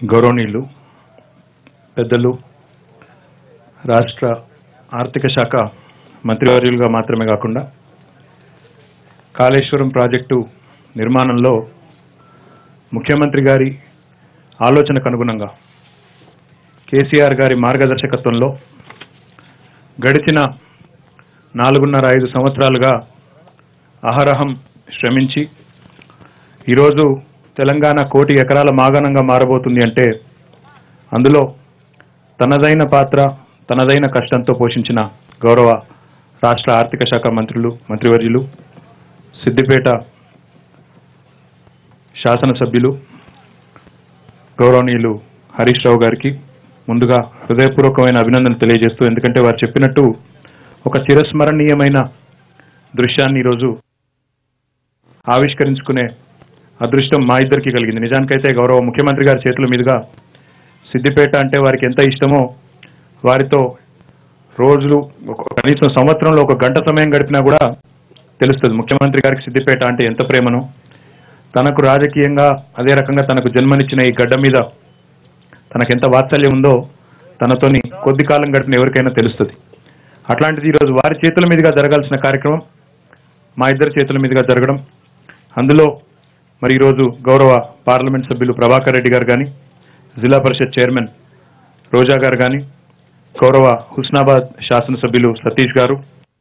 గౌరవనీయులు పెద్దలు రాష్ట్ర ఆర్థిక శాఖ మంత్రివర్యులుగా మాత్రమే కాకుండా కాళేశ్వరం ప్రాజెక్టు నిర్మాణంలో ముఖ్యమంత్రి గారి ఆలోచనకు అనుగుణంగా కేసీఆర్ గారి మార్గదర్శకత్వంలో గడిచిన నాలుగున్నర ఐదు సంవత్సరాలుగా అహరహం శ్రమించి ఈరోజు తెలంగాణ కోటి ఎకరాల మాగాణంగా మారబోతుంది అంటే అందులో తనదైన పాత్ర తనదైన కష్టంతో పోషించిన గౌరవ రాష్ట్ర ఆర్థిక శాఖ మంత్రులు మంత్రివర్యులు సిద్దిపేట శాసనసభ్యులు గౌరవనీయులు హరీష్ రావు గారికి ముందుగా హృదయపూర్వకమైన అభినందన తెలియజేస్తూ ఎందుకంటే వారు చెప్పినట్టు ఒక చిరస్మరణీయమైన దృశ్యాన్ని ఈరోజు ఆవిష్కరించుకునే అదృష్టం మా ఇద్దరికి కలిగింది నిజానికైతే గౌరవ ముఖ్యమంత్రి గారి చేతుల మీదుగా సిద్దిపేట అంటే వారికి ఎంత ఇష్టమో వారితో రోజులు ఒక- కనీసం సంవత్సరంలో ఒక గంట సమయం గడిపినా కూడా తెలుస్తుంది ముఖ్యమంత్రి గారికి సిద్దిపేట అంటే ఎంత ప్రేమనో తనకు రాజకీయంగా అదే రకంగా తనకు జన్మనిచ్చిన ఈ గడ్డ మీద తనకు ఎంత వాత్సల్యం ఉందో తనతోని కొద్ది కాలం గడిపిన ఎవరికైనా తెలుస్తుంది అట్లాంటిది ఈరోజు వారి చేతుల మీదుగా జరగాల్సిన కార్యక్రమం మా ఇద్దరి చేతుల మీదుగా జరగడం అందులో మరి ఈరోజు గౌరవ పార్లమెంట్ సభ్యులు ప్రభాకర్ రెడ్డి గారు కానీ జిల్లా పరిషత్ చైర్మన్ రోజా గారు కానీ గౌరవ హుస్నాబాద్ శాసనసభ్యులు సతీష్ గారు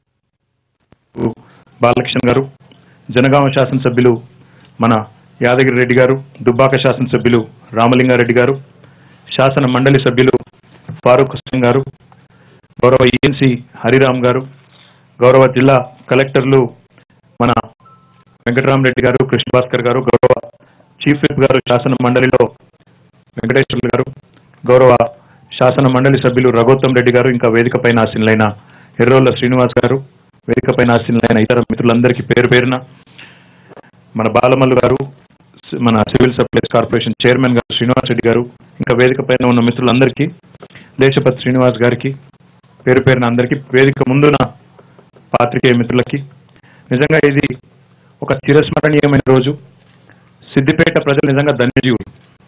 బాలకృష్ణ గారు జనగామ శాసనసభ్యులు మన యాదగిరి రెడ్డి గారు దుబ్బాక శాసనసభ్యులు రామలింగారెడ్డి గారు శాసన మండలి సభ్యులు ఫారూక్ హుస్సేన్ గారు గౌరవ ఈఎన్సి హరిరామ్ గారు గౌరవ జిల్లా కలెక్టర్లు మన వెంకటరామరెడ్డి గారు కృష్ణ భాస్కర్ గారు గౌరవ చీఫ్ విప్ గారు శాసన మండలిలో వెంకటేశ్వర్లు గారు గౌరవ శాసన మండలి సభ్యులు రఘోత్తమ్ రెడ్డి గారు ఇంకా వేదిక పైన ఆసీనులైన ఎర్రోళ్ళ శ్రీనివాస్ గారు వేదిక పైన ఆసీనులైన ఇతర మిత్రులందరికీ పేరు పేరున మన బాలమల్లు గారు సి- మన సివిల్ సప్లైస్ కార్పొరేషన్ చైర్మన్ గారు శ్రీనివాస్ రెడ్డి గారు ఇంకా వేదిక పైన ఉన్న మిత్రులందరికీ దేశపతి శ్రీనివాస్ గారికి పేరు పేరున అందరికీ వేదిక ముందున పాత్రికేయ మిత్రులకి నిజంగా ఇది ఒక చిరస్మరణీయమైన రోజు సిద్దిపేట ప్రజలు నిజంగా ధన్యజీవులు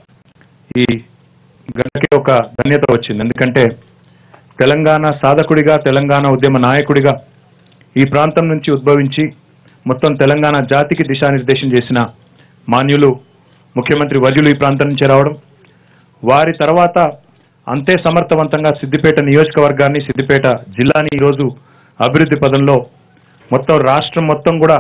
ఈ గంటకే ఒక ధన్యత వచ్చింది ఎందుకంటే తెలంగాణ సాధకుడిగా తెలంగాణ ఉద్యమ నాయకుడిగా ఈ ప్రాంతం నుంచి ఉద్భవించి మొత్తం తెలంగాణ జాతికి దిశానిర్దేశం చేసిన మాన్యులు ముఖ్యమంత్రి వర్యులు ఈ ప్రాంతం నుంచి రావడం వారి తర్వాత అంతే సమర్థవంతంగా సిద్దిపేట నియోజకవర్గాన్ని సిద్దిపేట జిల్లాని ఈరోజు అభివృద్ధి పదంలో మొత్తం రాష్ట్రం మొత్తం కూడా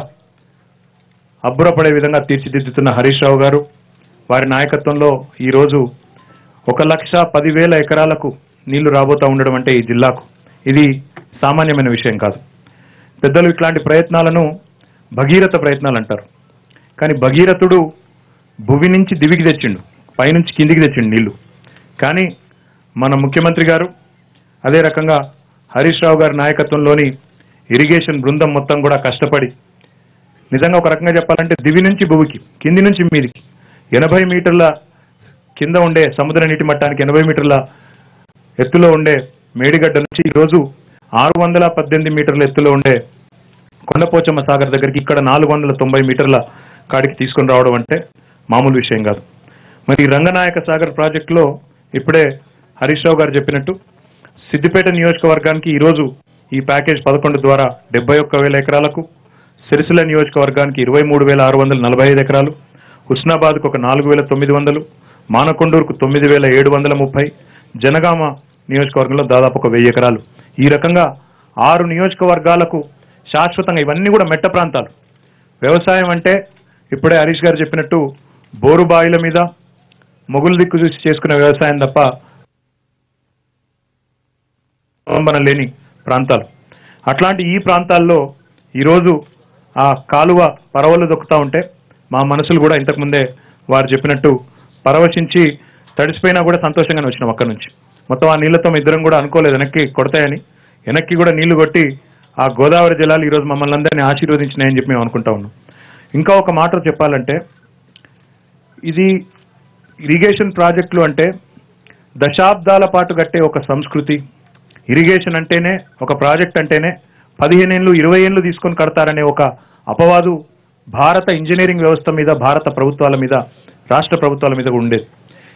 అబ్బురపడే విధంగా తీర్చిదిద్దుతున్న హరీష్ రావు గారు వారి నాయకత్వంలో ఈరోజు ఒక లక్ష పదివేల ఎకరాలకు నీళ్లు రాబోతా ఉండడం అంటే ఈ జిల్లాకు ఇది సామాన్యమైన విషయం కాదు పెద్దలు ఇట్లాంటి ప్రయత్నాలను భగీరథ ప్రయత్నాలు అంటారు కానీ భగీరథుడు భువి నుంచి దివికి తెచ్చిండు పైనుంచి కిందికి తెచ్చిండు నీళ్లు కానీ మన ముఖ్యమంత్రి గారు అదే రకంగా హరీష్ రావు గారి నాయకత్వంలోని ఇరిగేషన్ బృందం మొత్తం కూడా కష్టపడి నిజంగా ఒక రకంగా చెప్పాలంటే దివి నుంచి భూమికి కింది నుంచి మీదికి ఎనభై మీటర్ల కింద ఉండే సముద్ర నీటి మట్టానికి ఎనభై మీటర్ల ఎత్తులో ఉండే మేడిగడ్డ నుంచి ఈరోజు ఆరు వందల పద్దెనిమిది మీటర్ల ఎత్తులో ఉండే కొండపోచమ్మ సాగర్ దగ్గరికి ఇక్కడ నాలుగు వందల తొంభై మీటర్ల కాడికి తీసుకొని రావడం అంటే మామూలు విషయం కాదు మరి ఈ రంగనాయక సాగర్ ప్రాజెక్టులో ఇప్పుడే హరీష్ రావు గారు చెప్పినట్టు సిద్దిపేట నియోజకవర్గానికి ఈరోజు ఈ ప్యాకేజ్ పదకొండు ద్వారా డెబ్బై ఒక్క వేల ఎకరాలకు సిరిసిల్ల నియోజకవర్గానికి ఇరవై మూడు వేల ఆరు వందల నలభై ఐదు ఎకరాలు హుస్నాబాద్కు ఒక నాలుగు వేల తొమ్మిది వందలు మానకొండూరుకు తొమ్మిది వేల ఏడు వందల ముప్పై జనగామ నియోజకవర్గంలో దాదాపు ఒక వెయ్యి ఎకరాలు ఈ రకంగా ఆరు నియోజకవర్గాలకు శాశ్వతంగా ఇవన్నీ కూడా మెట్ట ప్రాంతాలు వ్యవసాయం అంటే ఇప్పుడే హరీష్ గారు చెప్పినట్టు బోరు బావిల మీద మొగులు దిక్కు చూసి చేసుకునే వ్యవసాయం తప్ప అవలంబన లేని ప్రాంతాలు అట్లాంటి ఈ ప్రాంతాల్లో ఈరోజు ఆ కాలువ పరవలు దొక్కుతా ఉంటే మా మనసులు కూడా ఇంతకుముందే వారు చెప్పినట్టు పరవశించి తడిసిపోయినా కూడా సంతోషంగానే వచ్చినాం అక్కడి నుంచి మొత్తం ఆ నీళ్లతో మేము ఇద్దరం కూడా అనుకోలేదు వెనక్కి కొడతాయని వెనక్కి కూడా నీళ్లు కొట్టి ఆ గోదావరి జలాలు ఈరోజు మమ్మల్ని అందరినీ ఆశీర్వదించినాయని చెప్పి మేము అనుకుంటా ఉన్నాం ఇంకా ఒక మాట చెప్పాలంటే ఇది ఇరిగేషన్ ప్రాజెక్టులు అంటే దశాబ్దాల పాటు కట్టే ఒక సంస్కృతి ఇరిగేషన్ అంటేనే ఒక ప్రాజెక్ట్ అంటేనే పదిహేను ఏళ్ళు ఇరవై ఏళ్ళు తీసుకొని కడతారనే ఒక అపవాదు భారత ఇంజనీరింగ్ వ్యవస్థ మీద భారత ప్రభుత్వాల మీద రాష్ట్ర ప్రభుత్వాల మీద కూడా ఉండేది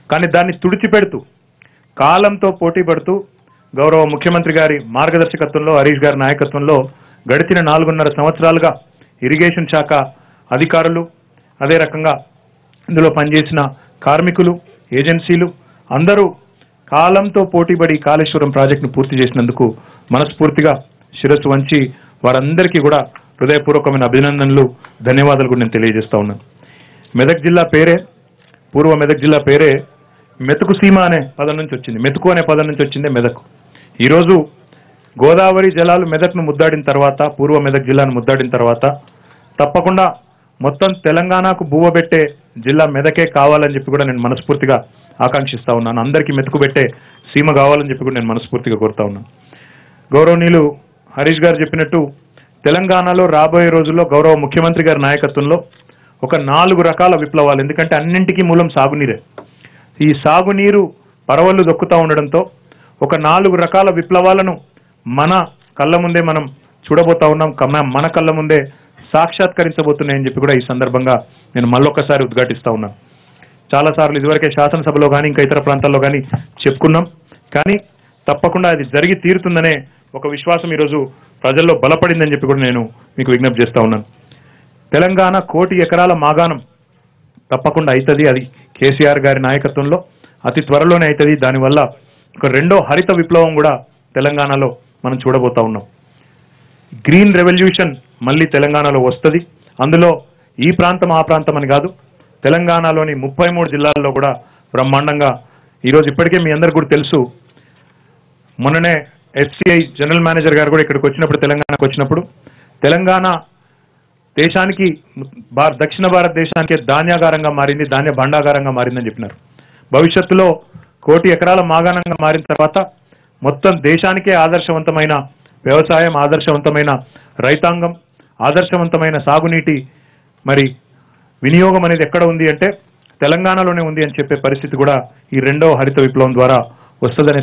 కానీ దాన్ని తుడిచిపెడుతూ కాలంతో పోటీ పడుతూ గౌరవ ముఖ్యమంత్రి గారి మార్గదర్శకత్వంలో హరీష్ గారి నాయకత్వంలో గడిచిన నాలుగున్నర సంవత్సరాలుగా ఇరిగేషన్ శాఖ అధికారులు అదే రకంగా ఇందులో పనిచేసిన కార్మికులు ఏజెన్సీలు అందరూ కాలంతో పోటీపడి కాళేశ్వరం ప్రాజెక్టును పూర్తి చేసినందుకు మనస్ఫూర్తిగా శిరస్సు వంచి వారందరికీ కూడా హృదయపూర్వకమైన అభినందనలు ధన్యవాదాలు కూడా నేను తెలియజేస్తా ఉన్నాను మెదక్ జిల్లా పేరే పూర్వ మెదక్ జిల్లా పేరే మెతుకు సీమ అనే పదం నుంచి వచ్చింది మెతుకు అనే పదం నుంచి వచ్చిందే మెదక్ ఈరోజు గోదావరి జలాలు మెదక్ను ముద్దాడిన తర్వాత పూర్వ మెదక్ జిల్లాను ముద్దాడిన తర్వాత తప్పకుండా మొత్తం తెలంగాణకు బువ్వ పెట్టే జిల్లా మెదకే కావాలని చెప్పి కూడా నేను మనస్ఫూర్తిగా ఆకాంక్షిస్తా ఉన్నాను అందరికీ మెతుకు పెట్టే సీమ కావాలని చెప్పి కూడా నేను మనస్ఫూర్తిగా కోరుతా ఉన్నాను గౌరవనీయులు హరీష్ గారు చెప్పినట్టు తెలంగాణలో రాబోయే రోజుల్లో గౌరవ ముఖ్యమంత్రి గారి నాయకత్వంలో ఒక నాలుగు రకాల విప్లవాలు ఎందుకంటే అన్నింటికీ మూలం సాగునీరే ఈ సాగునీరు పరవళ్ళు దొక్కుతా ఉండడంతో ఒక నాలుగు రకాల విప్లవాలను మన కళ్ళ ముందే మనం చూడబోతా ఉన్నాం కమ- మన కళ్ళ ముందే సాక్షాత్కరించబోతున్నాయని చెప్పి కూడా ఈ సందర్భంగా నేను మళ్ళొక్కసారి ఉద్ఘాటిస్తా ఉన్నాను చాలాసార్లు ఇదివరకే శాసనసభలో కానీ ఇంకా ఇతర ప్రాంతాల్లో కానీ చెప్పుకున్నాం కానీ తప్పకుండా అది జరిగి తీరుతుందనే ఒక విశ్వాసం ఈరోజు ప్రజల్లో బలపడిందని చెప్పి కూడా నేను మీకు విజ్ఞప్తి చేస్తా ఉన్నాను తెలంగాణ కోటి ఎకరాల మాగాణం తప్పకుండా అవుతుంది అది కేసీఆర్ గారి నాయకత్వంలో అతి త్వరలోనే అవుతుంది దానివల్ల ఒక రెండో హరిత విప్లవం కూడా తెలంగాణలో మనం చూడబోతా ఉన్నాం గ్రీన్ రెవల్యూషన్ మళ్ళీ తెలంగాణలో వస్తుంది అందులో ఈ ప్రాంతం ఆ ప్రాంతం అని కాదు తెలంగాణలోని ముప్పై మూడు జిల్లాల్లో కూడా బ్రహ్మాండంగా ఈరోజు ఇప్పటికే మీ అందరికి కూడా తెలుసు మొన్ననే ఎఫ్సిఐ జనరల్ మేనేజర్ గారు కూడా ఇక్కడికి వచ్చినప్పుడు తెలంగాణకు వచ్చినప్పుడు తెలంగాణ దేశానికి భార దక్షిణ భారతదేశానికి ధాన్యాగారంగా మారింది ధాన్య భాండాగారంగా మారిందని చెప్పినారు భవిష్యత్తులో కోటి ఎకరాల మాగాణంగా మారిన తర్వాత మొత్తం దేశానికే ఆదర్శవంతమైన వ్యవసాయం ఆదర్శవంతమైన రైతాంగం ఆదర్శవంతమైన సాగునీటి మరి వినియోగం అనేది ఎక్కడ ఉంది అంటే తెలంగాణలోనే ఉంది అని చెప్పే పరిస్థితి కూడా ఈ రెండో హరిత విప్లవం ద్వారా వస్తుందనే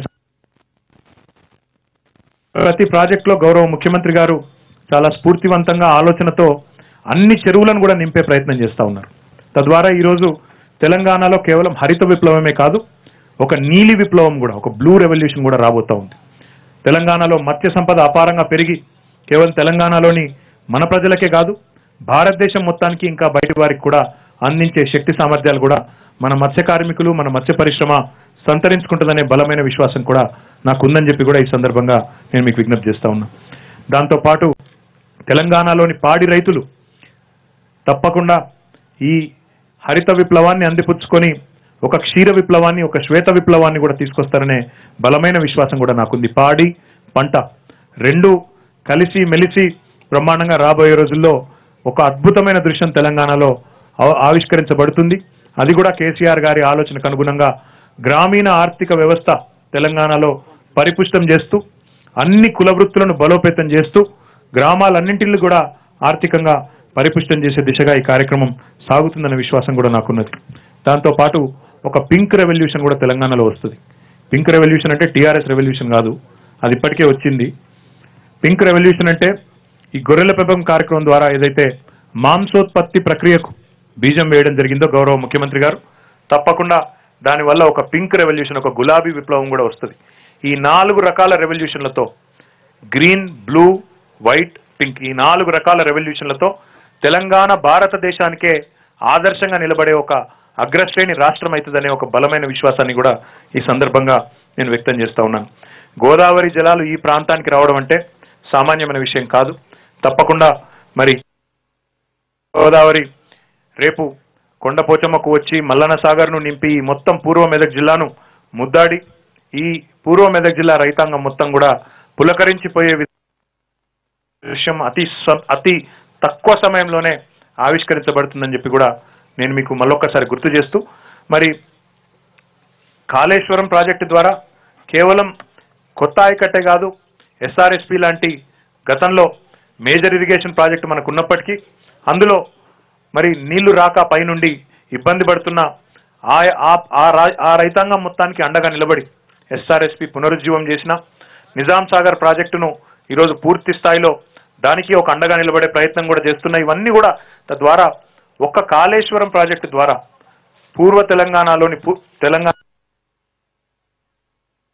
ప్రతి ప్రాజెక్టులో గౌరవ ముఖ్యమంత్రి గారు చాలా స్ఫూర్తివంతంగా ఆలోచనతో అన్ని చెరువులను కూడా నింపే ప్రయత్నం చేస్తా ఉన్నారు తద్వారా ఈరోజు తెలంగాణలో కేవలం హరిత విప్లవమే కాదు ఒక నీలి విప్లవం కూడా ఒక బ్లూ రెవల్యూషన్ కూడా రాబోతా ఉంది తెలంగాణలో మత్స్య సంపద అపారంగా పెరిగి కేవలం తెలంగాణలోని మన ప్రజలకే కాదు భారతదేశం మొత్తానికి ఇంకా బయటి వారికి కూడా అందించే శక్తి సామర్థ్యాలు కూడా మన మత్స్య కార్మికులు మన మత్స్య పరిశ్రమ సంతరించుకుంటుందనే బలమైన విశ్వాసం కూడా నాకు ఉందని చెప్పి కూడా ఈ సందర్భంగా నేను మీకు విజ్ఞప్తి చేస్తా ఉన్నా దాంతోపాటు తెలంగాణలోని పాడి రైతులు తప్పకుండా ఈ హరిత విప్లవాన్ని అందిపుచ్చుకొని ఒక క్షీర విప్లవాన్ని ఒక శ్వేత విప్లవాన్ని కూడా తీసుకొస్తారనే బలమైన విశ్వాసం కూడా నాకుంది పాడి పంట రెండు కలిసి మెలిసి బ్రహ్మాండంగా రాబోయే రోజుల్లో ఒక అద్భుతమైన దృశ్యం తెలంగాణలో ఆవ- ఆవిష్కరించబడుతుంది అది కూడా కేసీఆర్ గారి ఆలోచనకు అనుగుణంగా గ్రామీణ ఆర్థిక వ్యవస్థ తెలంగాణలో పరిపుష్టం చేస్తూ అన్ని కుల వృత్తులను బలోపేతం చేస్తూ గ్రామాలన్నింటిని కూడా ఆర్థికంగా పరిపుష్టం చేసే దిశగా ఈ కార్యక్రమం సాగుతుందన్న విశ్వాసం కూడా నాకున్నది దాంతో పాటు ఒక పింక్ రెవల్యూషన్ కూడా తెలంగాణలో వస్తుంది పింక్ రెవల్యూషన్ అంటే టీఆర్ఎస్ రెవల్యూషన్ కాదు అది ఇప్పటికే వచ్చింది పింక్ రెవల్యూషన్ అంటే ఈ గొర్రెల పెంపకం కార్యక్రమం ద్వారా ఏదైతే మాంసోత్పత్తి ప్రక్రియకు బీజం వేయడం జరిగిందో గౌరవ ముఖ్యమంత్రి గారు తప్పకుండా దానివల్ల ఒక పింక్ రెవల్యూషన్ ఒక గులాబీ విప్లవం కూడా వస్తుంది ఈ నాలుగు రకాల రెవల్యూషన్లతో గ్రీన్ బ్లూ వైట్ పింక్ ఈ నాలుగు రకాల రెవల్యూషన్లతో తెలంగాణ భారతదేశానికే ఆదర్శంగా నిలబడే ఒక అగ్రశ్రేణి రాష్ట్రం అవుతుందనే ఒక బలమైన విశ్వాసాన్ని కూడా ఈ సందర్భంగా నేను వ్యక్తం చేస్తా ఉన్నాను గోదావరి జలాలు ఈ ప్రాంతానికి రావడం అంటే సామాన్యమైన విషయం కాదు తప్పకుండా మరి గోదావరి రేపు కొండపోచమ్మకు వచ్చి మల్లన్న సాగర్ను నింపి ఈ మొత్తం పూర్వ మెదక్ జిల్లాను ముద్దాడి ఈ పూర్వ మెదక్ జిల్లా రైతాంగం మొత్తం కూడా పులకరించిపోయే వి- దృశ్యం అతి స- అతి తక్కువ సమయంలోనే ఆవిష్కరించబడుతుందని చెప్పి కూడా నేను మీకు మళ్ళొక్కసారి గుర్తు చేస్తూ మరి కాళేశ్వరం ప్రాజెక్టు ద్వారా కేవలం కొత్త ఆయకట్టే కాదు ఎస్ఆర్ఎస్పి లాంటి గతంలో మేజర్ ఇరిగేషన్ ప్రాజెక్టు మనకు ఉన్నప్పటికీ అందులో మరి నీళ్లు రాక పైనుండి ఇబ్బంది పడుతున్న ఆ ఆ- ఆ రా- ఆ రైతాంగం మొత్తానికి అండగా నిలబడి ఎస్ఆర్ఎస్పి పునరుజ్జీవం చేసిన నిజాం సాగర్ ప్రాజెక్టును ఈరోజు పూర్తి స్థాయిలో దానికి ఒక అండగా నిలబడే ప్రయత్నం కూడా చేస్తున్నాయి ఇవన్నీ కూడా తద్వారా ఒక్క కాళేశ్వరం ప్రాజెక్టు ద్వారా పూర్వ తెలంగాణలోని పు- తెలంగాణ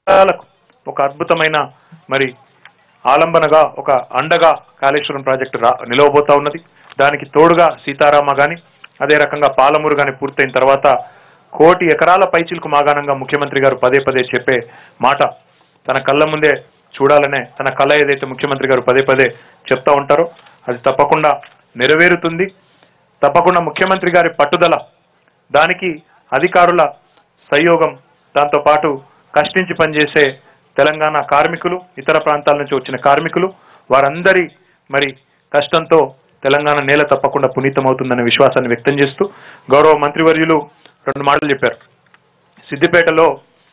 జిల్లాలకు ఒక అద్భుతమైన మరి ఆలంబనగా ఒక అండగా కాళేశ్వరం ప్రాజెక్టు రా నిలవబోతా ఉన్నది దానికి తోడుగా సీతారామ గాని అదే రకంగా పాలమూరు గాని పూర్తయిన తర్వాత కోటి ఎకరాల పైచిలకు మాగాణంగా ముఖ్యమంత్రి గారు పదే పదే చెప్పే మాట తన కళ్ళ ముందే చూడాలనే తన కళ ఏదైతే ముఖ్యమంత్రి గారు పదే పదే చెప్తా ఉంటారో అది తప్పకుండా నెరవేరుతుంది తప్పకుండా ముఖ్యమంత్రి గారి పట్టుదల దానికి అధికారుల సహయోగం దాంతో పాటు కష్టించి పనిచేసే తెలంగాణ కార్మికులు ఇతర ప్రాంతాల నుంచి వచ్చిన కార్మికులు వారందరి మరి కష్టంతో తెలంగాణ నేల తప్పకుండా పునీతమవుతుందనే విశ్వాసాన్ని వ్యక్తం చేస్తూ గౌరవ మంత్రివర్యులు రెండు మాటలు చెప్పారు సిద్దిపేటలో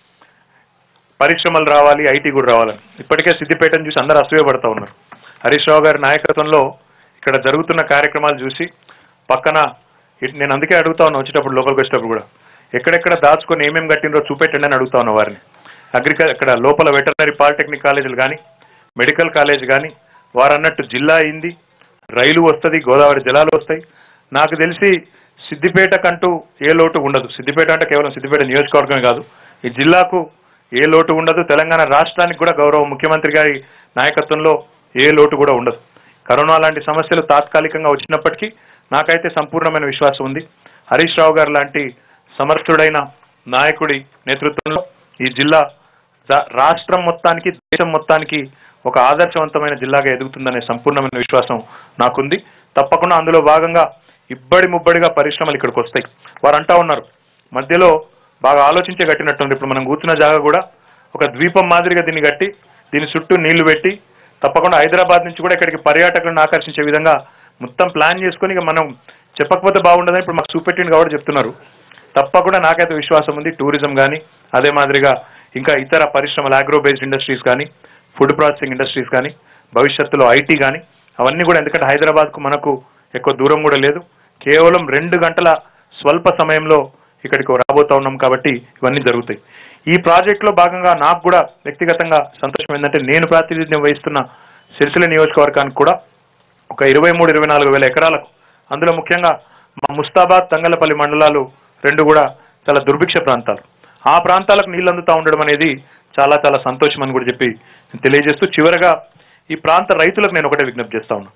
పరిశ్రమలు రావాలి ఐటీ కూడా రావాలని ఇప్పటికే సిద్దిపేటను చూసి అందరూ అసూయపడతా ఉన్నారు హరీష్ రావు గారి నాయకత్వంలో ఇక్కడ జరుగుతున్న కార్యక్రమాలు చూసి పక్కన ఇట్- నేను అందుకే అడుగుతా ఉన్నా వచ్చేటప్పుడు లోపలికి వచ్చేటప్పుడు కూడా ఎక్కడెక్కడ దాచుకొని ఏమేమి కట్టినరో చూపెట్టండి అని అడుగుతా ఉన్నా వారిని అగ్రికల్ ఇక్కడ లోపల వెటర్నరీ పాలిటెక్నిక్ కాలేజీలు కానీ మెడికల్ కాలేజ్ కానీ వారు అన్నట్టు జిల్లా అయింది రైలు వస్తుంది గోదావరి జలాలు వస్తాయి నాకు తెలిసి సిద్దిపేట కంటూ ఏ లోటు ఉండదు సిద్దిపేట అంటే కేవలం సిద్దిపేట నియోజకవర్గమే కాదు ఈ జిల్లాకు ఏ లోటు ఉండదు తెలంగాణ రాష్ట్రానికి కూడా గౌరవ ముఖ్యమంత్రి గారి నాయకత్వంలో ఏ లోటు కూడా ఉండదు కరోనా లాంటి సమస్యలు తాత్కాలికంగా వచ్చినప్పటికీ నాకైతే సంపూర్ణమైన విశ్వాసం ఉంది హరీష్ రావు గారు లాంటి సమర్థుడైన నాయకుడి నేతృత్వంలో ఈ జిల్లా రా- రాష్ట్రం మొత్తానికి దేశం మొత్తానికి ఒక ఆదర్శవంతమైన జిల్లాగా ఎదుగుతుందనే సంపూర్ణమైన విశ్వాసం నాకుంది తప్పకుండా అందులో భాగంగా ఇబ్బడి ముబ్బడిగా పరిశ్రమలు ఇక్కడికి వస్తాయి వారు అంటా ఉన్నారు మధ్యలో బాగా ఆలోచించే కట్టినట్టుంది ఇప్పుడు మనం కూర్చున్న జాగా కూడా ఒక ద్వీపం మాదిరిగా దీన్ని కట్టి దీని చుట్టూ నీళ్లు పెట్టి తప్పకుండా హైదరాబాద్ నుంచి కూడా ఇక్కడికి పర్యాటకులను ఆకర్షించే విధంగా మొత్తం ప్లాన్ చేసుకొని ఇక మనం చెప్పకపోతే బాగుండదని ఇప్పుడు మాకు చూపెట్టింది కాబట్టి చెప్తున్నారు తప్పకుండా నాకైతే విశ్వాసం ఉంది టూరిజం కానీ అదే మాదిరిగా ఇంకా ఇతర పరిశ్రమలు అగ్రో బేస్డ్ ఇండస్ట్రీస్ కానీ ఫుడ్ ప్రాసెసింగ్ ఇండస్ట్రీస్ కానీ భవిష్యత్తులో ఐటీ కానీ అవన్నీ కూడా ఎందుకంటే హైదరాబాద్కు మనకు ఎక్కువ దూరం కూడా లేదు కేవలం రెండు గంటల స్వల్ప సమయంలో ఇక్కడికి రాబోతా ఉన్నాం కాబట్టి ఇవన్నీ జరుగుతాయి ఈ ప్రాజెక్టులో భాగంగా నాకు కూడా వ్యక్తిగతంగా సంతోషం ఏంటంటే నేను ప్రాతినిధ్యం వహిస్తున్న సిరిసిల్ల నియోజకవర్గానికి కూడా ఒక ఇరవై మూడు ఇరవై నాలుగు వేల ఎకరాలకు అందులో ముఖ్యంగా మా ముస్తాబాద్ తంగలపల్లి మండలాలు రెండు కూడా చాలా దుర్భిక్ష ప్రాంతాలు ఆ ప్రాంతాలకు నీళ్లు అందుతా ఉండడం అనేది చాలా చాలా సంతోషం అని కూడా చెప్పి తెలియజేస్తూ చివరగా ఈ ప్రాంత రైతులకు నేను ఒకటే విజ్ఞప్తి చేస్తా ఉన్నా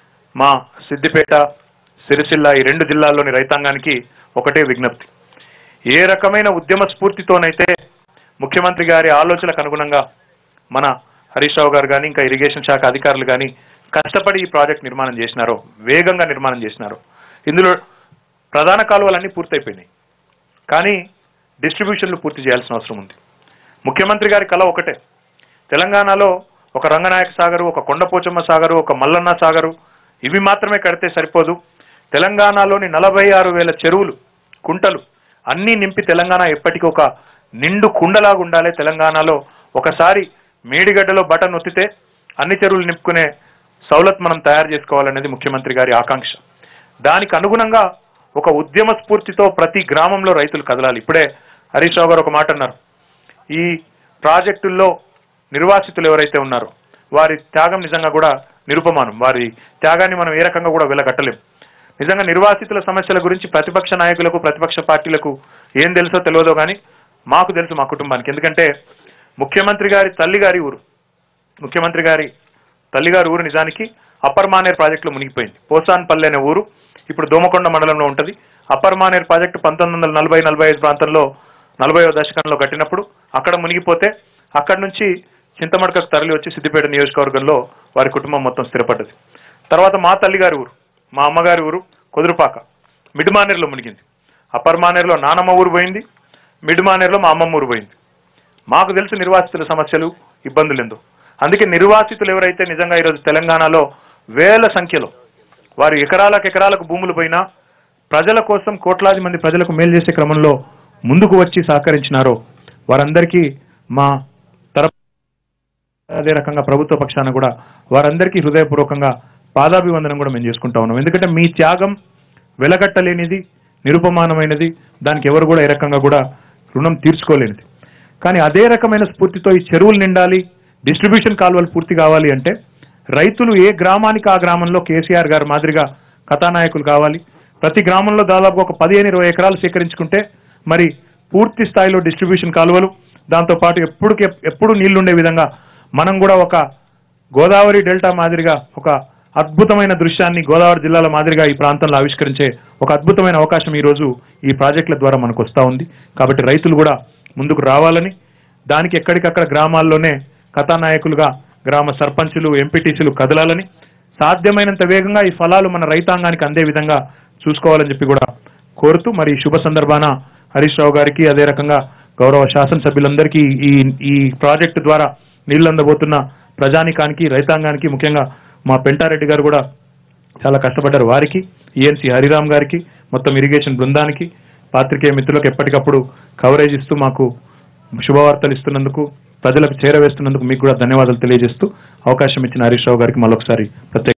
మా సిద్దిపేట సిరిసిల్ల ఈ రెండు జిల్లాల్లోని రైతాంగానికి ఒకటే విజ్ఞప్తి ఏ రకమైన ఉద్యమ స్ఫూర్తితోనైతే ముఖ్యమంత్రి గారి ఆలోచనలకు అనుగుణంగా మన హరీష్ రావు గారు కానీ ఇంకా ఇరిగేషన్ శాఖ అధికారులు కానీ కష్టపడి ఈ ప్రాజెక్ట్ నిర్మాణం చేసినారో వేగంగా నిర్మాణం చేసినారో ఇందులో ప్రధాన కాలువలన్నీ పూర్తయిపోయినాయి కానీ డిస్ట్రిబ్యూషన్లు పూర్తి చేయాల్సిన అవసరం ఉంది ముఖ్యమంత్రి గారి కళ ఒకటే తెలంగాణలో ఒక రంగనాయక సాగరు ఒక కొండపోచమ్మ సాగరు ఒక మల్లన్న సాగరు ఇవి మాత్రమే కడితే సరిపోదు తెలంగాణలోని నలభై ఆరు వేల చెరువులు కుంటలు అన్నీ నింపి తెలంగాణ ఎప్పటికీ ఒక నిండు కుండలాగా ఉండాలి తెలంగాణలో ఒకసారి మేడిగడ్డలో బటన్ ఒత్తితే అన్ని చెరువులు నింపుకునే సౌలత్ మనం తయారు చేసుకోవాలనేది ముఖ్యమంత్రి గారి ఆకాంక్ష దానికి అనుగుణంగా ఒక ఉద్యమ స్ఫూర్తితో ప్రతి గ్రామంలో రైతులు కదలాలి ఇప్పుడే హరీష్ రావు గారు ఒక మాట అన్నారు ఈ ప్రాజెక్టుల్లో నిర్వాసితులు ఎవరైతే ఉన్నారో వారి త్యాగం నిజంగా కూడా నిరుపమానం వారి త్యాగాన్ని మనం ఏ రకంగా కూడా వెలగట్టలేం నిజంగా నిర్వాసితుల సమస్యల గురించి ప్రతిపక్ష నాయకులకు ప్రతిపక్ష పార్టీలకు ఏం తెలుసో తెలియదో కానీ మాకు తెలుసు మా కుటుంబానికి ఎందుకంటే ముఖ్యమంత్రి గారి తల్లి గారి ఊరు ముఖ్యమంత్రి గారి తల్లిగారి ఊరు నిజానికి అప్పర్ మానేర్ ప్రాజెక్టులో మునిగిపోయింది పోసాన్పల్లి అనే ఊరు ఇప్పుడు దోమకొండ మండలంలో ఉంటుంది అప్పర్ మానేర్ ప్రాజెక్టు పంతొమ్మిది వందల నలభై నలభై ఐదు ప్రాంతంలో నలభైవ దశకంలో కట్టినప్పుడు అక్కడ మునిగిపోతే అక్కడి నుంచి చింతమడకకు తరలి వచ్చి సిద్దిపేట నియోజకవర్గంలో వారి కుటుంబం మొత్తం స్థిరపడ్డది తర్వాత మా తల్లిగారి ఊరు మా అమ్మగారి ఊరు కుదురుపాక మిడ్ మానేర్లో మునిగింది అప్పర్ మానేర్లో నానమ్మ ఊరు పోయింది మిడ్ మానేర్లో మా అమ్మమ్మ ఊరు పోయింది మాకు తెలుసు నిర్వాసితుల సమస్యలు ఇబ్బందులు ఎందు అందుకే నిర్వాసితులు ఎవరైతే నిజంగా ఈరోజు తెలంగాణలో వేల సంఖ్యలో వారు ఎకరాలకు ఎకరాలకు భూములు పోయినా ప్రజల కోసం కోట్లాది మంది ప్రజలకు మేలు చేసే క్రమంలో ముందుకు వచ్చి సహకరించినారో వారందరికీ మా తరపు అదే రకంగా ప్రభుత్వ పక్షాన కూడా వారందరికీ హృదయపూర్వకంగా పాదాభివందనం కూడా మేము చేసుకుంటా ఉన్నాం ఎందుకంటే మీ త్యాగం వెలగట్టలేనిది నిరుపమానమైనది దానికి ఎవరు కూడా ఏ రకంగా కూడా రుణం తీర్చుకోలేనిది కానీ అదే రకమైన స్ఫూర్తితో ఈ చెరువులు నిండాలి డిస్ట్రిబ్యూషన్ కాలువలు పూర్తి కావాలి అంటే రైతులు ఏ గ్రామానికి ఆ గ్రామంలో కేసీఆర్ గారు మాదిరిగా కథానాయకులు కావాలి ప్రతి గ్రామంలో దాదాపు ఒక పదిహేను ఇరవై ఎకరాలు సేకరించుకుంటే మరి పూర్తి స్థాయిలో డిస్ట్రిబ్యూషన్ కాలువలు దాంతో పాటు ఎప్పుడుకి ఎప్పుడు నీళ్లుండే విధంగా మనం కూడా ఒక గోదావరి డెల్టా మాదిరిగా ఒక అద్భుతమైన దృశ్యాన్ని గోదావరి జిల్లాల మాదిరిగా ఈ ప్రాంతంలో ఆవిష్కరించే ఒక అద్భుతమైన అవకాశం ఈ రోజు ఈ ప్రాజెక్టుల ద్వారా మనకు వస్తూ ఉంది కాబట్టి రైతులు కూడా ముందుకు రావాలని దానికి ఎక్కడికక్కడ గ్రామాల్లోనే కథానాయకులుగా గ్రామ సర్పంచులు ఎంపీటీసీలు కదలాలని సాధ్యమైనంత వేగంగా ఈ ఫలాలు మన రైతాంగానికి అందే విధంగా చూసుకోవాలని చెప్పి కూడా కోరుతూ మరి ఈ శుభ సందర్భాన హరీష్ రావు గారికి అదే రకంగా గౌరవ శాసనసభ్యులందరికీ ఈ ఈ ప్రాజెక్టు ద్వారా నీళ్లు అందబోతున్న ప్రజానికానికి రైతాంగానికి ముఖ్యంగా మా పెంటారెడ్డి గారు కూడా చాలా కష్టపడ్డారు వారికి ఈఎన్సి హరిరామ్ గారికి మొత్తం ఇరిగేషన్ బృందానికి పాత్రికేయ మిత్రులకు ఎప్పటికప్పుడు కవరేజ్ ఇస్తూ మాకు శుభవార్తలు ఇస్తున్నందుకు ప్రజలకు చేరవేస్తున్నందుకు మీకు కూడా ధన్యవాదాలు తెలియజేస్తూ అవకాశం ఇచ్చిన హరీష్ రావు గారికి మరొకసారి ప్రత్యేక